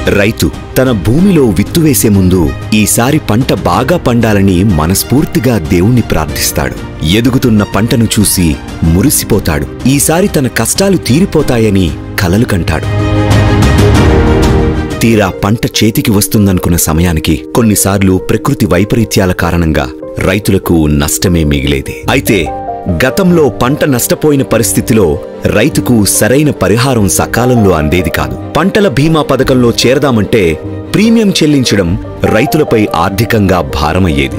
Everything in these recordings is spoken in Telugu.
రైతు తన భూమిలో విత్తు వేసే ముందు ఈసారి పంట బాగా పండాలని మనస్ఫూర్తిగా దేవుణ్ణి ప్రార్థిస్తాడు ఎదుగుతున్న పంటను చూసి మురిసిపోతాడు ఈసారి తన కష్టాలు తీరిపోతాయని కలలు కంటాడు తీరా పంట చేతికి వస్తుందనుకున్న సమయానికి కొన్నిసార్లు ప్రకృతి వైపరీత్యాల కారణంగా రైతులకు నష్టమే మిగిలేది అయితే గతంలో పంట నష్టపోయిన పరిస్థితిలో రైతుకు సరైన పరిహారం సకాలంలో అందేది కాదు పంటల బీమా పథకంలో చేరదామంటే ప్రీమియం చెల్లించడం రైతులపై ఆర్థికంగా భారమయ్యేది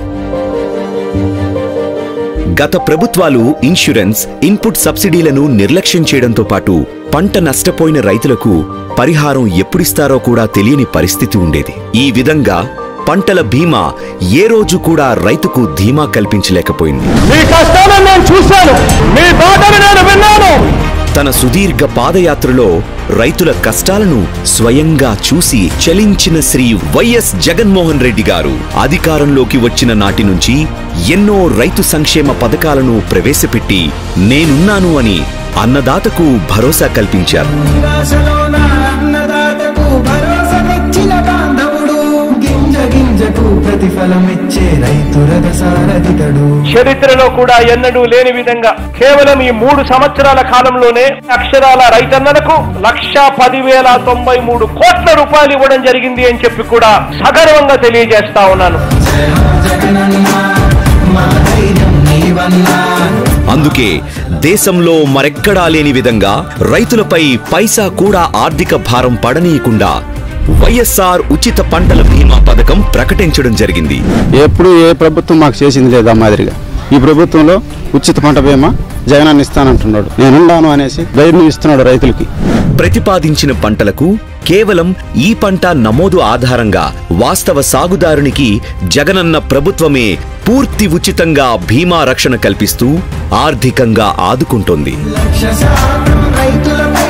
గత ప్రభుత్వాలు ఇన్సూరెన్స్ ఇన్పుట్ సబ్సిడీలను నిర్లక్ష్యం చేయడంతో పాటు పంట నష్టపోయిన రైతులకు పరిహారం ఎప్పుడిస్తారో కూడా తెలియని పరిస్థితి ఉండేది ఈ విధంగా పంటల బీమా ఏ రోజు కూడా రైతుకు ధీమా కల్పించలేకపోయింది మీ కష్టాలను నేను చూశాను మీ బాధను నేను విన్నాను తన సుదీర్ఘ పాదయాత్రలో రైతుల కష్టాలను స్వయంగా చూసి చలించిన శ్రీ వైఎస్ జగన్మోహన్ రెడ్డి గారు అధికారంలోకి వచ్చిన నాటి నుంచి ఎన్నో రైతు సంక్షేమ పథకాలను ప్రవేశపెట్టి నేనున్నాను అని అన్నదాతకు భరోసా కల్పించారు నిరాశలోన అన్నదాతకు భరోసనిచ్చిన బాంధవుడు గింజ గింజకు ప్రతిఫలమిచ్చే రైతు రథ సారథితడు చరిత్రలో కూడా ఎన్నడూ లేని విధంగా కేవలం ఈ మూడు సంవత్సరాల కాలంలోనే అక్షరాల రైతన్నలకు లక్ష పదివేల తొంభై మూడు కోట్ల రూపాయలు ఇవ్వడం జరిగింది అని చెప్పి కూడా సగర్వంగా తెలియజేస్తా ఉన్నాను జయ హో జగనన్న మా ధైర్యం నీవన్నా అందుకే దేశంలో మరెక్కడా లేని విధంగా రైతులపై పైసా కూడా ఆర్థిక భారం పడనీయకుండా వైఎస్ఆర్ ఉచిత పంటల బీమా పథకం ప్రకటించడం జరిగింది ఎప్పుడు ఏ ప్రభుత్వం మాకు చేసింది లేదు ఆ మాదిరిగా ఈ ప్రభుత్వంలో ఉచిత పంట బీమా జగనాన్ని ఇస్తానంటున్నాడు నేనున్నాను అనేసి ధైర్యం ఇస్తున్నాడు రైతులకి ప్రతిపాదించిన పంటలకు కేవలం ఈ పంట నమోదు ఆధారంగా వాస్తవ సాగుదారునికి జగనన్న ప్రభుత్వమే పూర్తి ఉచితంగా బీమా రక్షణ కల్పిస్తూ ఆర్థికంగా ఆదుకుంటోంది లక్ష శాతం రైతులపై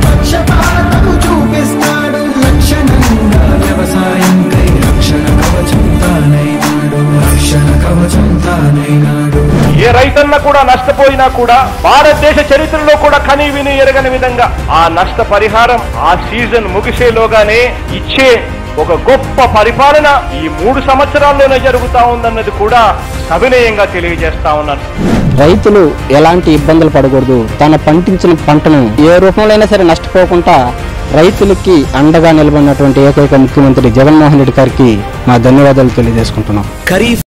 పక్షపాతము చూపిస్తాడు లక్షణంగా వ్యవసాయంకై రక్షణ కవచం తానైనాడు రక్షణ కవచం తానైనాడు ఏ రైతన్న కూడా నష్టపోయినా కూడా భారతదేశ చరిత్రలో కూడా కని విని ఎరగని విధంగా ఆ నష్ట పరిహారం ఆ సీజన్ ముగిసేలోగానే ఇచ్చే ఒక గొప్ప పరిపాలన ఈ మూడు సంవత్సరాల్లోనే జరుగుతా ఉందన్నది కూడా సవినయంగా తెలియజేస్తా ఉన్నాను రైతులు ఎలాంటి ఇబ్బందులు పడకూడదు తన పండించిన పంటను ఏ రూపంలో అయినా సరే నష్టపోకుండా రైతులకి అండగా నిలబడినటువంటి ఏకైక ముఖ్యమంత్రి జగన్మోహన్ రెడ్డి గారికి మా ధన్యవాదాలు తెలియజేసుకుంటున్నాం ఖరీఫ్